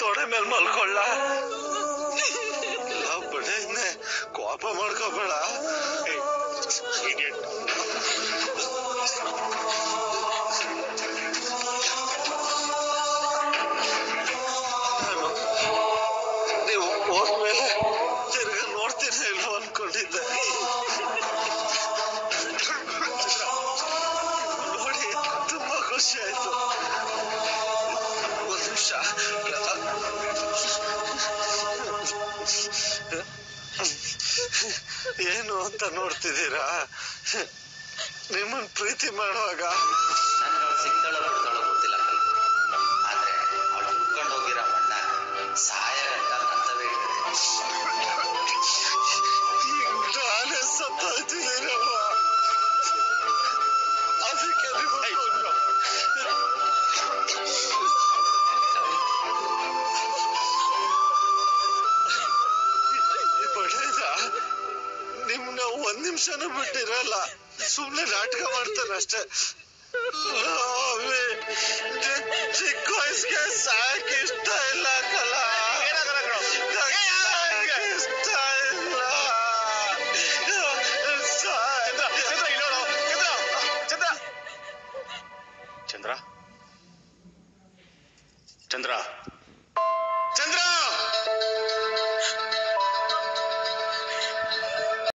ತೊಡೆ ಮೇಲೆ ಮಲ್ಕೊಳ್ಳ ಬಡನೆ ಕೋಪ ಮಾಡ್ಕೋಬೇಡ ಇಡಿಯಟ್ ನಾನು ನೀವು ಹೋದ್ಮೇಲೆ ತಿರ್ಗ ನೋಡ್ತೀನಿ ಇಲ್ವೋ ಅನ್ಕೊಂಡಿದ್ದೆ ನೋಡಿ ತುಂಬಾ ಖುಷಿ ಆಯ್ತು ಒಂದ್ ನಿಮಿಷ ಏನು ಅಂತ ನೋಡ್ತಿದ್ದೀರಾ ನಿಮ್ಮನ್ ಪ್ರೀತಿ ಮಾಡುವಾಗ ನನ್ಗೆ ಅವಳು ಸಿಗ್ತಾಳೋ ಬಿಡ್ತಾಳೋ ಗೊತ್ತಿಲ್ಲ ಕಣೋ. ಆದ್ರೆ ಅವಳು ಹುಡ್ಕೊಂಡು ಹೋಗಿರೋ ಬಣ್ಣ ಸಾಯ ಗಂಟ ನನ್ನವೇ ಇರ್ತದೆ ಈಗ ನಾನೇ ಸತ್ತೋಯ್ತಿದ್ದೀರಲ್ವ ಅದಕ್ಕೆ ನಿಮ್ಮನ್ನ ಈ ಬಡೇದ ನಿಮ್ನ ಒಂದ್ ನಿಮಿಷನೂ ಬಿಟ್ಟಿರಲ್ಲ ಸುಮ್ನೆ ನಾಟಕ ಮಾಡ್ತಾನೆ ಅಷ್ಟೇ ಅವಿ, ಚಿ- ಚಿಕ್ಕ ವಯಸ್ಸಿಗೆ ಸಾಯಕ್ ಇಷ್ಟ ಇಲ್ಲ ಕಲ ಏನಾಗಲ್ಲ ಕಣೋ. ಸಾಯಕ್ ಇಷ್ಟ ಇಲ್ಲ ಸಾಯ್- ಚಂದ್ರ ಇಲ್ಲಿ ನೋಡು ಚಂದ್ರ ಚಂದ್ರ ಚಂದ್ರ ಚಂದ್ರ